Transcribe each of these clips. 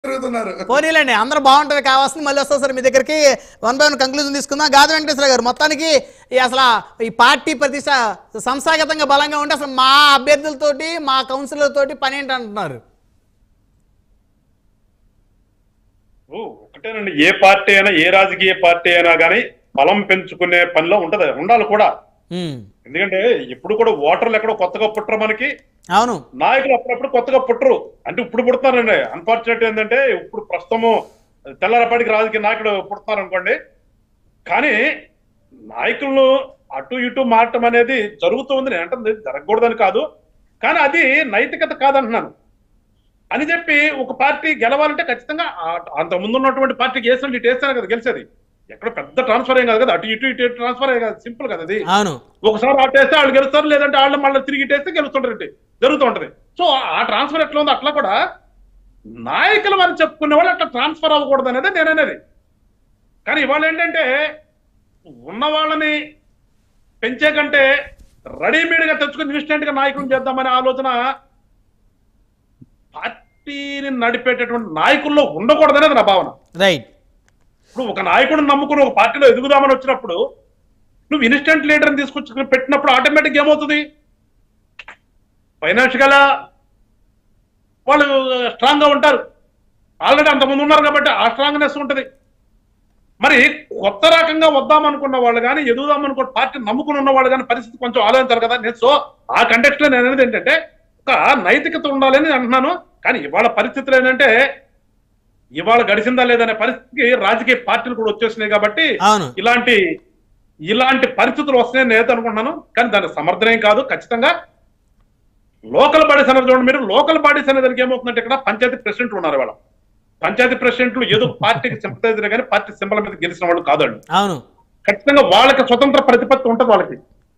తిరుగుతున్నారు పోనీలండి అందరూ బాగుంటుంది కావాల్సింది మళ్ళీ వస్తా సార్ మీ దగ్గరికి వన్ బై వన్ కంక్లూజన్ తీసుకుందాం గాది వెంకటేశ్వర గారు మొత్తానికి ఈ అసలు ఈ పార్టీ ప్రతిష్ట సంస్థాగతంగా బలంగా ఉంటే అసలు మా అభ్యర్థులతోటి మా కౌన్సిలర్తోటి పని ఏంటి అంటున్నారు ఓ, ఒకటేనండి ఏ పార్టీ అయినా ఏ రాజకీయ పార్టీ అయినా కానీ బలం పెంచుకునే పనిలో ఉంటది ఉండాలి కూడా ఉమ్, ఎందుకంటే ఇప్పుడు కూడా ఓటర్లు ఎక్కడో కొత్తగా పుట్టరు మనకి అవును నాయకులు అప్పుడప్పుడు కొత్తగా పుట్టరు అంటే ఇప్పుడు పుడుతున్నారండి అన్ఫార్చునేట్ ఏంటంటే ఇప్పుడు ప్రస్తుతము తెల్లారపాటికి రాజకీయ నాయకుడు పుడుతున్నారు అనుకోండి కానీ నాయకులను అటు ఇటు మారటం అనేది జరుగుతుంది నేను అంటుంది జరగకూడదని కాదు కానీ అది నైతికత కాదంటున్నాను అని చెప్పి ఒక పార్టీ గెలవాలంటే ఖచ్చితంగా ఆ- అంత ముందు ఉన్నటువంటి పార్టీకి వేసినట్టు ఇటు వేస్తేనే కదా గెలిచేది ఎక్కడ పెద్ద ట్రాన్స్ఫర్ ఏం కాదు కదా అటు ఇటు ఇటు ట్రాన్స్ఫర్ కదా సింపుల్ కదా అది అవును ఒకసారి అటు వేస్తే వాళ్ళు గెలుస్తారు లేదంటే వాళ్ళు మళ్ళీ తిరిగి ఇటు వేస్తే గెలుస్తుంటారు జరుగుతూ ఉంటది సో ఆ ట్రాన్స్ఫర్ ఎట్లా ఉందో అట్లా కూడా నాయకులు మనం చెప్పుకునే వాళ్ళు అట్లా ట్రాన్స్ఫర్ అవ్వకూడదు అనేది నేను అనేది కానీ ఇవాళ ఏంటంటే ఉన్న వాళ్ళని పెంచే కంటే రెడీమేడ్ గా తెచ్చుకుని ఇన్స్టెంట్ గా నాయకులను చేద్దామనే ఆలోచన పార్టీని నడిపేటటువంటి నాయకుల్లో ఉండకూడదనేది నా భావన రైట్ ఇప్పుడు ఒక నాయకుడిని నమ్ముకుని ఒక పార్టీలో ఎదుగుదామని వచ్చినప్పుడు నువ్వు ఇన్స్టెంట్ లీడర్ని తీసుకొచ్చి పెట్టినప్పుడు ఆటోమేటిక్ ఏమవుతుంది ఫైనాన్షియల్ వాళ్ళు స్ట్రాంగ్ గా ఉంటారు ఆల్రెడీ అంతమంది ఉన్నారు కాబట్టి ఆ స్ట్రాంగ్నెస్ ఉంటుంది మరి కొత్త రకంగా వద్దాం అనుకున్న వాళ్ళు కానీ ఎదుగుదాం అనుకున్న పార్టీ నమ్ముకుని ఉన్న వాళ్ళు కానీ పరిస్థితి కొంచెం ఆలోచించాలి కదా నేను సో ఆ కంటెక్స్ట్ లో నేను అనేది ఏంటంటే ఒక నైతికత ఉండాలని అంటున్నాను కానీ ఇవాళ పరిస్థితులు ఏంటంటే ఇవాళ గడిచిందా లేదనే పరిస్థితికి రాజకీయ పార్టీలు కూడా వచ్చేసినాయి కాబట్టి అవును ఇలాంటి ఇలాంటి పరిస్థితులు వస్తున్నాయని నేను అనుకుంటున్నాను కానీ దాని సమర్థన ఏం కాదు ఖచ్చితంగా లోకల్ బాడీస్ అనేది చూడండి మీరు లోకల్ బాడీస్ అనే దానికి ఏమవుతుందంటే ఇక్కడ పంచాయతీ ప్రెసిడెంట్లు ఉన్నారు వాళ్ళ పంచాయతీ ప్రెసిడెంట్లు ఏదో పార్టీకి సింపతైజర్ కానీ పార్టీ సింబల్ మీద గెలిచిన వాళ్ళు కాదండి అవును ఖచ్చితంగా వాళ్ళకి స్వతంత్ర ప్రతిపత్తి ఉంటుంది వాళ్ళకి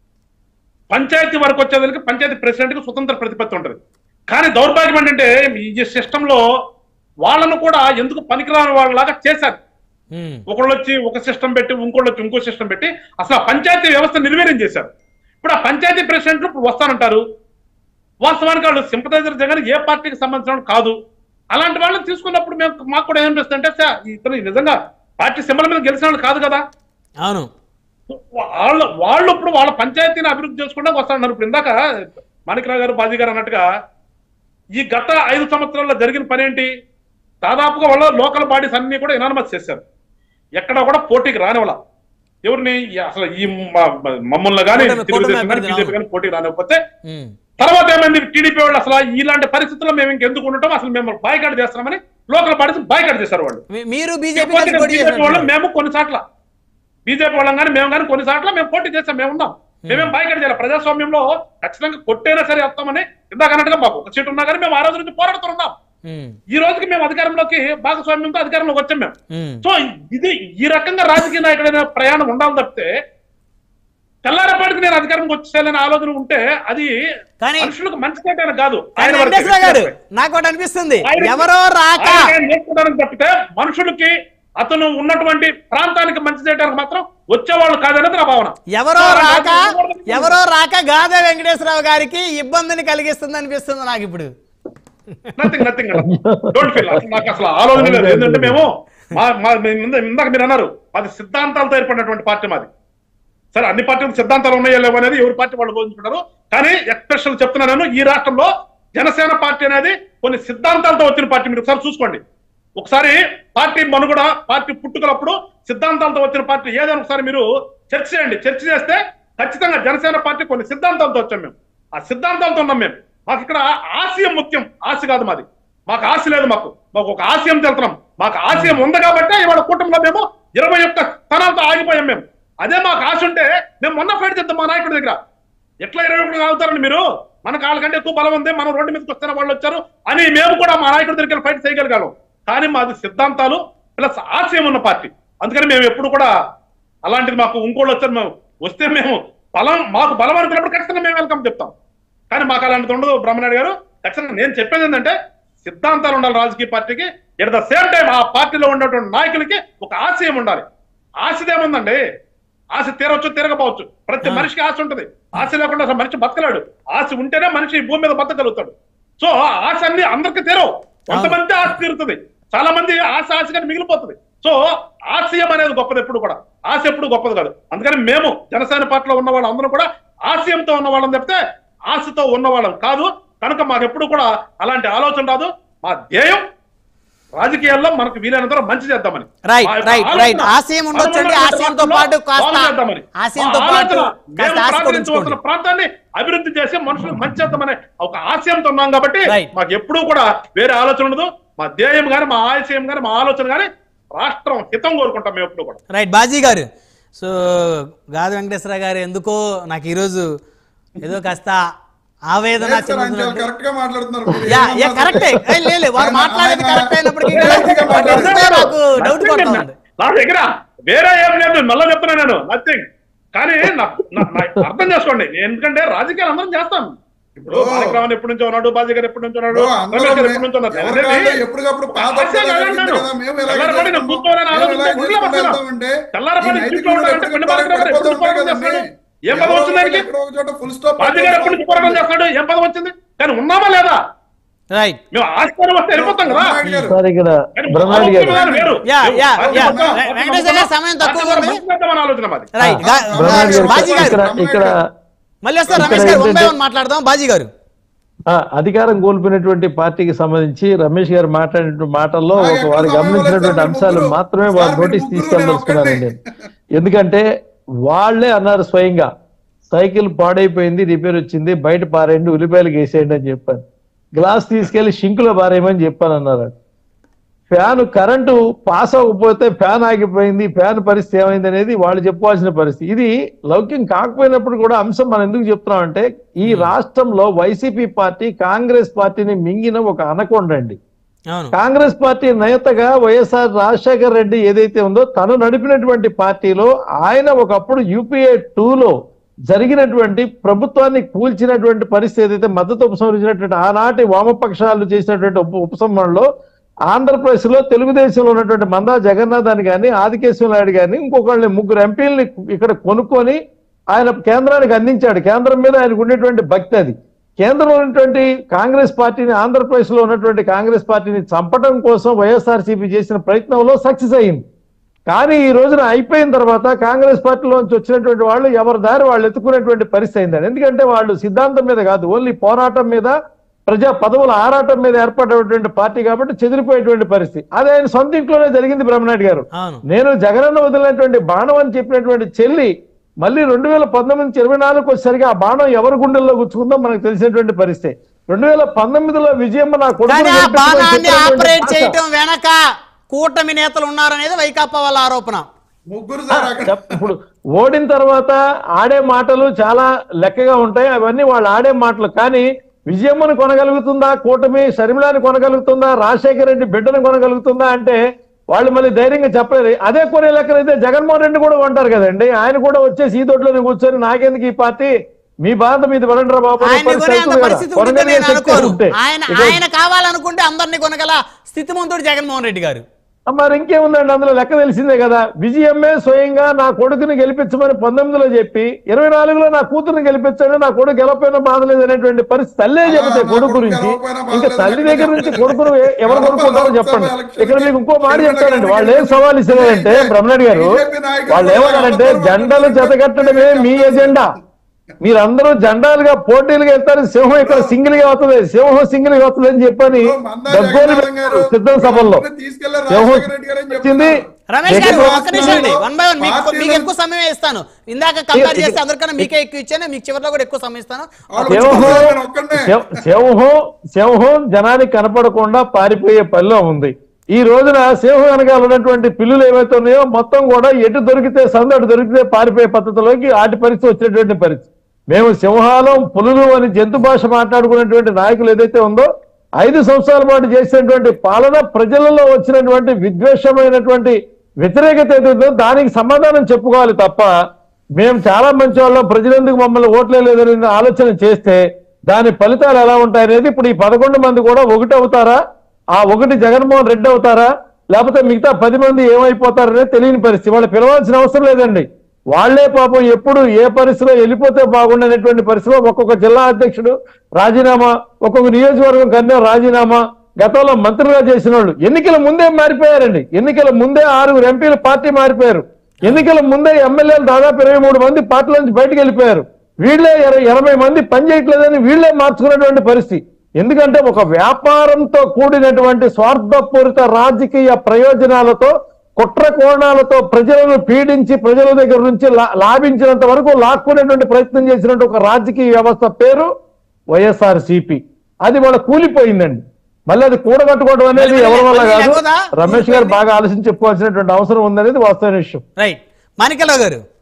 పంచాయతీ వరకు వచ్చేదానికి పంచాయతీ ప్రెసిడెంట్ కి స్వతంత్ర ప్రతిపత్తి ఉంటుంది కానీ దౌర్భాగ్యం ఏంటంటే ఈ సిస్టమ్ లో వాళ్ళను కూడా ఎందుకు పనికిరాని వాళ్ళలాగా చేశారు ఉమ్, ఒకళ్ళు వచ్చి ఒక సిస్టమ్ పెట్టి ఇంకోళ్ళు వచ్చి ఇంకో సిస్టమ్ పెట్టి అసలు ఆ పంచాయతీ వ్యవస్థ నిర్వీర్యం చేశారు ఇప్పుడు ఆ పంచాయతీ ప్రెసిడెంట్లు ఇప్పుడు వస్తానంటారు వాస్తవానికి వాళ్ళు సింపతైజర్ జగన్ ఏ పార్టీకి సంబంధించిన వాళ్ళు కాదు అలాంటి వాళ్ళని తీసుకున్నప్పుడు మేము మాకు కూడా ఏమనిపిస్తుంది అంటే సార్ ఇతను నిజంగా పార్టీ సింబల్ మీద గెలిచిన వాళ్ళు కాదు కదా అవును వాళ్ళు వాళ్ళు ఇప్పుడు వాళ్ళ పంచాయతీని అభివృద్ధి చేసుకుంటా వస్తాన్నారు ఇప్పుడు ఇందాక మాణికరావు గారు బాజీ గారు అన్నట్టుగా ఈ గత ఐదు సంవత్సరాల్లో జరిగిన పని ఏంటి దాదాపుగా వాళ్ళ లోకల్ బాడీస్ అన్ని కూడా ఇనానమస్ చేశారు ఎక్కడ కూడా పోటీకి రానివ్వాల ఎవరిని ఈ అసలు ఈ మ- మ- మమ్మల్ని కానీ కూటమి- తెలుగుదేశం కూటమి కానీ అభ్యర్థులు, బీజేపీ కానీ పోటీకి రానివ్వకపోతే ఉమ్, తర్వాత ఏమైంది టీడీపీ వాళ్ళు అసలు ఇలాంటి పరిస్థితుల్లో మేము ఇంకెందుకు ఉండటం అసలు మేము బాయ్కాట్ చేస్తున్నామని లోకల్ బాడీస్ బాయ్కాట్ చేశారు వాళ్ళు మీ- మీరు బీజేపీ పోటీ కలిసి పోటీ బీజేపీ వాళ్ళం చేసినట్టు మేము కొన్ని సార్లు బీజేపీ వాళ్ళం కానీ మేము కానీ కొన్ని సార్లు మేము పోటీ చేస్తాం మేము ఉన్నాం మేమేం బాయ్కట్ చేయాలి ప్రజాస్వామ్యంలో ఖచ్చితంగా కొట్టైనా సరే వస్తామని ఇందాక అన్నట్టుగా మాకు ఒక సీట్ ఉన్నా కానీ మేము ఆ రోజు నుంచి పోరాడుతున్నాం ఉమ్, ఈ రోజుకి మేము అధికారంలోకి భాగస్వామ్యంతో అధికారంలోకి వచ్చాం మేము ఉమ్, సో ఇది ఈ రకంగా రాజకీయ నాయకుడైన ప్రయాణం ఉండాలి తప్పితే తెల్లారపాటికి నేను అధికారంకి వచ్చేయాలనే ఆలోచన ఉంటే అది కానీ మనుషులకు మంచిదేటని కాదు కానీ వరకే. వెంకటేశ్వర గారు నాకు ఒకటి అనిపిస్తుంది ఆయన- ఎవరో రాక ఆయన ఆయన నేర్చుకోవడానికి తప్పితే మనుషులకి అతను ఉన్నటువంటి ప్రాంతానికి మంచి చేయడానికి మాత్రం వచ్చేవాళ్ళు కాదనేది నా భావన ఎవరో రాక ఎవరో రాక గాదే వెంకటేశ్వరరావు గారికి ఇబ్బందిని కలిగిస్తుంది అనిపిస్తుంది నాకు ఇప్పుడు నథింగ్ నథింగ్ డోంట్ ఫీల్ నాకు అసలు ఆలోచన లేదు ఎందుకంటే మేము మా మా మేము ఇంద- ఇందాక మీరు అన్నారు మాది సిద్ధాంతాలతో ఏర్పడినటువంటి పార్టీ మాది సరే అన్ని పార్టీలకు సిద్ధాంతాలు ఉన్నాయో లేవో అనేది ఎవరి పార్టీ వాళ్ళు బోధించుకుంటారు కానీ ఎక్స్ప్రెషన్ చెప్తున్నా నేను ఈ రాష్ట్రంలో జనసేన పార్టీ అనేది కొన్ని సిద్ధాంతాలతో వచ్చిన పార్టీ మీరు ఒకసారి చూసుకోండి ఒకసారి పార్టీ మనుగడ పార్టీ పుట్టుకలప్పుడు సిద్ధాంతాలతో వచ్చిన పార్టీ ఏదైనా ఒకసారి మీరు చర్చ చేయండి చర్చ చేస్తే ఖచ్చితంగా జనసేన పార్టీ కొన్ని సిద్ధాంతాలతో వచ్చాం మేము ఆ సిద్ధాంతాలతో ఉన్నాం మేము మాకు ఇక్కడ ఆశయం ముఖ్యం ఆశ కాదు మాది మాకు ఆశ లేదు మాకు మాకు ఒక ఆశయం తెలుతున్నాం మాకు ఆశయం ఉంది కాబట్టి ఇవాళ కూటమిలో మేము ఇరవై ఒక్క స్థానాలతో ఆగిపోయాం మేము అదే మాకు ఆశ ఉంటే మేము మొన్న ఫైట్ చేద్దాం మా నాయకుడి దగ్గర ఎట్లా ఇరవై ఒకటి ఆగుతారండి మీరు మన వాళ్ళకంటే ఎక్కువ బలం ఉంది మనం రోడ్డు మీదకి వస్తున్న వాళ్ళు వచ్చారు అని మేము కూడా మా నాయకుడి దగ్గర ఫైట్ చేయగలిగాం కానీ మాది సిద్ధాంతాలు ప్లస్ ఆశయం ఉన్న పార్టీ అందుకని మేము ఎప్పుడు కూడా అలాంటిది మాకు ఇంకోళ్ళు వచ్చారు మేము వస్తే మేము బలం మాకు బలం అనుకున్నప్పుడు ఖచ్చితంగా మేము వెల్కమ్ చెప్తాం కానీ మాకు అలాంటిది ఉండదు బ్రహ్మనాయుడు గారు ఖచ్చితంగా నేను చెప్పేది ఏంటంటే సిద్ధాంతాలు ఉండాలి రాజకీయ పార్టీకి ఎట్ ద సేమ్ టైం ఆ పార్టీలో ఉన్నటువంటి నాయకులకి ఒక ఆశయం ఉండాలి ఆశదేముందండి ఆశ తీరవచ్చు తీరకపోవచ్చు ప్రతి ఆ. మనిషికి ఆశ ఉంటది ఆశ లేకుండా అసలు మనిషి బతకలేడు ఆశ ఉంటేనే మనిషి ఈ భూమి మీద బతకగలుగుతాడు సో ఆ ఆశ అన్ని అందరికి తీరవు కొంతమంది ఆశ తీరుతుంది చాలా మంది ఆశ ఆశగానే మిగిలిపోతుంది సో ఆశయం అనేది గొప్పది ఎప్పుడు కూడా ఆశ ఎప్పుడు గొప్పది కాదు అందుకని మేము జనసేన పార్టీలో ఉన్న వాళ్ళం అందరం కూడా ఆశయంతో ఉన్న వాళ్ళం తప్పితే ఆశతో ఉన్న వాళ్ళం కాదు కనుక మాకు ఎప్పుడు కూడా అలాంటి ఆలోచన రాదు మా ధ్యేయం రాజకీయాల్లో మనకు వీలైనంత మంచి చేద్దామని రైట్ మా యొక్క రైట్ ఆలోచన, రైట్ ఆశయం ఉండొచ్చండి మనమున్న ఆశయంతో వాటిలో పాటు కాస్త బాగు చేద్దామని. ఆశయంతో మా పాటు ఆలోచన, కాస్త మేము ఆశ కూడా ప్రార్థించవలసిన ఉంచుకోండి ప్రాంతాన్ని అభివృద్ధి చేసి మనుషులకు మంచి చేద్దామనే ఒక ఆశయంతో ఉన్నాం కాబట్టి Right. మాకు ఎప్పుడూ కూడా వేరే ఆలోచన ఉండదు మా ధ్యేయం గాని మా ఆశయం గాని మా ఆలోచన గాని రాష్ట్రం హితం కోరుకుంటాం మేము ఎప్పుడు కూడా రైట్ బాజీ గారు సో గాది వెంకటేశ్వర గారు ఎందుకో నాకు ఈరోజు ఏదో కాస్త ఆవేదన లేదు సార్, ఆయన చాలా చెందుతున్నట్టు కరెక్ట్ గా మాట్లాడుతున్నారు మీరు యా ఏం యా కరెక్టే ఏ, లే, లే, వారు ఆయన- మాట్లాడేది ఆయన కరెక్ట్ అయినప్పటికీ correct గా కూడా మాట్లాడుతున్నారు. ఎందుకో నాకు డౌట్ పడతా ఉంది నా దగ్గర వేరే ఏం లేదు మళ్ళీ చెప్తున్నా నేను నథింగ్ కానీ నా- నా- నా- అర్థం చేసుకోండి ఎందుకంటే రాజకీయాలు అందరం చేస్తాం ఇప్పుడు ఇప్పుడు- బాలకరామన్ ఎప్పటి నుంచో ఉన్నాడు బాజీ గారు ఎప్పటి నుంచో ఉన్నాడు ఇప్పుడు అందరూ రమేష్ గారు ఎప్పటి నుంచో ఉన్నారు ఎవరి అనేది కాళ్ళు ఎప్పటికప్పుడు పాత ఆశ కాదు జరిగింది అంటున్నాను. కదా, మేము ఎలా తెల్లారపడి నేను చేసుకుంటాం? కూర్చోవాలని మేము ఆలోచించే ఎలా గుడిలో చేసుకుంటూ బతకడం. వెళ్తామంటే తెల్లారపడి ఈ నైతిక ఇంట్లో ఉండాలంటే విలువలు కొన్ని ఎప్పటికీ బాలకరామన్ పడిపోతూ ఎప్పుడు పోరాటం ఉంటాయి కదండి. చేస్తున్నాడు? ఏం ఎవరో పదవి వచ్చింది ఒకరు ఆయనకి? ఎక్కడో ఒక చోట full stop బాజీ గారు ఎప్పటి నుంచి పోరాటం చేస్తున్నాడు ఏం పదవి వచ్చింది కానీ ఉన్నామా లేదా రైట్ మేము ఆస్కారం వస్తే వెళ్ళిపోతాం కదా బ్రహ్మారెడ్డి గారు, సార్ ఇక్కడ కానీ బ్రహ్మారెడ్డి ఆలోచన గారు విధానం వేరు. యా, యా, మేము యా. ఆలోచన వె- వెంకటేశ్వర గారు సమయం తక్కువగా ఆలోచన ఉంది. మంచి చేద్దామని ఆలోచన మాది రైట్ ఆ, గా- ఆ, బ్రహ్మారెడ్డి గారు బాజీ గారు ఇక్కడ ఇక్కడ మళ్ళీ వస్తారు ఇక్కడ రమేష్ గారు వన్ బై ఏంటంటే- వన్ మాట్లాడదాం బాజీ గారు ఆ, అధికారం కోల్పోయినటువంటి పార్టీకి సంబంధించి రమేష్ గారు మాట్లాడిన మాటల్లో ఆ, ఒక ఎక్కడ వారు సమయం గమనించినటువంటి లేదు సార్, అంశాలు ముగ్గురు. మాత్రమే సార్, వారు మీరు నోటీస్ ముగ్గురు, తీసుకోదలుచుకున్నానండి నేను ఎందుకంటే వాళ్ళే అన్నారు స్వయంగా సైకిల్ పాడైపోయింది రిపేర్ వచ్చింది బయట పారేయండి ఉల్లిపాయలు వేసేయండి అని చెప్పాను గ్లాస్ తీసుకెళ్లి షింకులో పారేయమని చెప్పాను అన్నారు ఫ్యాన్ కరెంటు పాస్ అవ్వకపోతే ఫ్యాన్ ఆగిపోయింది ఫ్యాన్ పరిస్థితి ఏమైంది అనేది వాళ్ళు చెప్పాల్సిన పరిస్థితి ఇది లౌక్యం కాకపోయినప్పుడు కూడా అంశం మనం ఎందుకు చెప్తున్నామంటే ఈ రాష్ట్రంలో వైసీపీ పార్టీ కాంగ్రెస్ పార్టీని మింగిన ఒక అనకొండ అండి అవును కాంగ్రెస్ పార్టీ నేతగా వైఎస్ఆర్ రాజశేఖర రెడ్డి ఏదైతే ఉందో తను నడిపినటువంటి పార్టీలో ఆయన ఒకప్పుడు యూపీఏ టూలో జరిగినటువంటి ప్రభుత్వాన్ని కూల్చినటువంటి పరిస్థితి ఏదైతే మద్దతు ఉపసంహరించినటువంటి ఆనాటి వామపక్షాలు చేసినటువంటి ఉప ఉపసంహరణలో ఆంధ్రప్రదేశ్ లో తెలుగుదేశంలో ఉన్నటువంటి మందా జగన్నాథ్ అని కానీ ఆదికేశ్వర నాయుడు కానీ ఇంకొకళ్ళని ముగ్గురు ఎంపీలని ఇక్కడ కొనుక్కొని ఆయన కేంద్రానికి అందించాడు కేంద్రం మీద ఆయనకు ఉండేటువంటి భక్తి అది కేంద్రంలో ఉన్నటువంటి కాంగ్రెస్ పార్టీని ఆంధ్రప్రదేశ్ లో ఉన్నటువంటి కాంగ్రెస్ పార్టీని చంపడం కోసం వైఎస్ఆర్సీపీ చేసిన ప్రయత్నంలో సక్సెస్ అయింది కానీ ఈ రోజున అయిపోయిన తర్వాత కాంగ్రెస్ పార్టీలోంచి వచ్చినటువంటి వాళ్ళు ఎవరి దారి వాళ్ళు ఎత్తుకునేటువంటి పరిస్థితి అయిందండి ఎందుకంటే వాళ్ళు సిద్ధాంతం మీద కాదు ఓన్లీ పోరాటం మీద ప్రజా పదవుల ఆరాటం మీద ఏర్పడేటువంటి పార్టీ కాబట్టి చెదిరిపోయేటువంటి పరిస్థితి అదే ఆయన సొంత ఇంట్లోనే జరిగింది బ్రహ్మనాయుడు గారు అవును నేను జగనన్న వదిలినటువంటి బాణం అని చెప్పినటువంటి చెల్లి మళ్ళీ రెండు వేల పంతొమ్మిది నుంచి ఇరవై నాలుగు వచ్చేసరికి ఆ బాణం ఎవరి గుండెల్లో గుచ్చుకుందో మనకు తెలిసినటువంటి పరిస్థితి రెండు వేల పంతొమ్మిదిలో విజయమ్మ నా కొడుకుని కానీ ఆ గెలిపించమని బాణాన్ని చెప్పినటువంటి ఆపరేట్ భాష. చేయటం వెనక కూటమి నేతలు ఉన్నారనేది వైకాపా వాళ్ళ ఆరోపణ ముగ్గురు సార్ అక్కడ చెప్- ఇప్పుడు ఓడిన తర్వాత ఆడే మాటలు చాలా లెక్కగా ఉంటాయి అవన్నీ వాళ్ళు ఆడే మాటలు కానీ విజయమ్మను కొనగలుగుతుందా కూటమి షర్మిలాని కొనగలుగుతుందా రాజశేఖర రెడ్డి బిడ్డను కొనగలుగుతుందా అంటే వాళ్ళు మళ్ళీ ధైర్యంగా చెప్పలేదు అదే కొనే లెక్కనైతే జగన్మోహన్ రెడ్డి కూడా ఉంటారు కదండి ఆయన కూడా వచ్చేసి ఈ తోటలోనే కూర్చొని నాకెందుకు ఈ పార్టీ మీ బాధ మీది పడండి రా బాబు అనే ఆయన్ని పరిస్థితి కొనే అంత అవుతుంది కదా. పరిస్థితి ఉంటుందని కొనగలిగే నేను శక్తి అనుకోను ఉంటే. ఆయన ఇక- ఆయన కావాలనుకుంటే అందరినీ కొనగల స్థితిమంతుడు జగన్మోహన్ రెడ్డి గారు మరి ఇంకేముందండి అందులో లెక్క తెలిసిందే కదా విజయమ్మే స్వయంగా నా కొడుకుని గెలిపించమని పంతొమ్మిదిలో చెప్పి ఇరవై నాలుగులో నా కూతురుని గెలిపించండి నా కొడుకు గెలవపోయినా బాధ లేదు అనేటువంటి పరిస్థితి తల్లే చెబితే నా కొడుకు కొడుకు గురించి గెలవకపోయినా బాధ ఇంకా లేదు, తల్లి ఎక్కడ దగ్గర నుంచి చెప్పండి. కొడుకును ఎ- ఎవరు గెలవకపోయినా కొనుక్కుంటారో లోక్సభ చెప్పండి ఎలక్షన్కి ఇక్కడ మీకు ఇంకో మాట తిరుమల చెప్తానండి వాళ్ళు ఏం గారికి సవాల్ ఇస్తున్నారంటే ఇదే బ్రహ్మనాయుడు గారు బీజేపీ నాయకులు వాళ్ళు ఏమన్నారంటే అబద్ధాలు జెండాలు జతకట్టడమే మీ ఎజెండా మీరందరూ జెండాలుగా పోటీలుగా వెళ్తారు సింహం ఇక్కడ సింగిల్ గా వస్తుంది సింహం సింగిల్ గా వస్తుంది అని చెప్పని మందా దగ్గోలు జగన్నాథం గారు సిద్ధం సభల్లో తీసుకెళ్లారు సింహం రాజశేఖర రెడ్డి గారు అని వచ్చింది చెప్తున్నారు. రమేష్ గారు జగన్ ఒక్క నిమిషం అండి వన్ బై వన్ మీకు పార్టీలు- మీకు ఎక్కువ సమయం ఇస్తాను ఇందాక కంపేర్ ఇక- చేస్తే అందరికన్నా మీకే ఎక్కువ ఇచ్చాను మీకు చివరిలో కూడా ఎక్కువ సమయం ఇస్తాను వాళ్ళు సింహం వచ్చి నేను ఒక్కడినే. సింహ- సింహం సింహం జనానికి కనపడకుండా పారిపోయే పనిలో ఉంది ఈ రోజున సింహం వెనకాల ఉన్నటువంటి పిల్లులు ఏవైతే ఉన్నాయో మొత్తం కూడా ఎటు దొరికితే సందడు దొరికితే పారిపోయే పద్ధతిలోకి ఆటి పరిస్థితి వచ్చినటువంటి పరిస్థితి మేము సింహాలం పులులు అని జంతు భాష మాట్లాడుకున్నటువంటి నాయకులు ఏదైతే ఉందో ఐదు సంవత్సరాల పాటు చేసినటువంటి పాలన ప్రజలలో వచ్చినటువంటి విద్వేషమైనటువంటి వ్యతిరేకత ఏదైతే దానికి సమాధానం చెప్పుకోవాలి తప్ప మేము చాలా మంచి వాళ్ళం ప్రజలెందుకు మమ్మల్ని ఓట్లేదని ఆలోచన చేస్తే దాని ఫలితాలు ఎలా ఉంటాయనేది ఇప్పుడు ఈ పదకొండు మంది కూడా ఒకటి అవుతారా ఆ ఒకటి జగన్మోహన్ రెడ్డి అవుతారా లేకపోతే మిగతా పది మంది ఏమైపోతారనేది తెలియని పరిస్థితి వాళ్ళు పిలవాల్సిన అవసరం లేదండి వాళ్లే పాపం ఎప్పుడు ఏ పరిస్థితిలో వెళ్ళిపోతే బాగుండనేటువంటి పరిస్థితిలో ఒక్కొక్క జిల్లా అధ్యక్షుడు రాజీనామా ఒక్కొక్క నియోజకవర్గం కన్నా రాజీనామా గతంలో మంత్రులుగా చేసిన వాళ్ళు ఎన్నికల ముందే మారిపోయారండి ఎన్నికల ముందే ఆరుగురు ఎంపీలు పార్టీ మారిపోయారు ఎన్నికల ముందే ఎమ్మెల్యేలు దాదాపు ఇరవై మూడు మంది పార్టీల నుంచి బయటకు వెళ్ళిపోయారు వీళ్ళే ఇర- ఎనభై మంది పని చేయట్లేదని వీళ్ళే మార్చుకున్నటువంటి పరిస్థితి ఎందుకంటే ఒక వ్యాపారంతో కూడినటువంటి స్వార్థపూరిత రాజకీయ ప్రయోజనాలతో కుట్ర కోణాలతో ప్రజలను పీడించి ప్రజల దగ్గర నుంచి లా- లాభించినంత వరకు లాక్కునేటువంటి ప్రయత్నం చేసినటువంటి ఒక రాజకీయ వ్యవస్థ పేరు వైఎస్ఆర్ సిపి అది వాళ్ళ కూలిపోయిందండి మళ్ళీ అది కూడగట్టుకోవడం అనేది మళ్ళీ- ఎవరి వల్ల మళ్ళీ కాదు ఎగోదా? రమేష్ గారు బాగా ఆలోచించి చెప్పుకోవాల్సినటువంటి అవసరం ఉందనేది వాస్తవమైన విషయం రైట్ మాణిక్యరావు గారు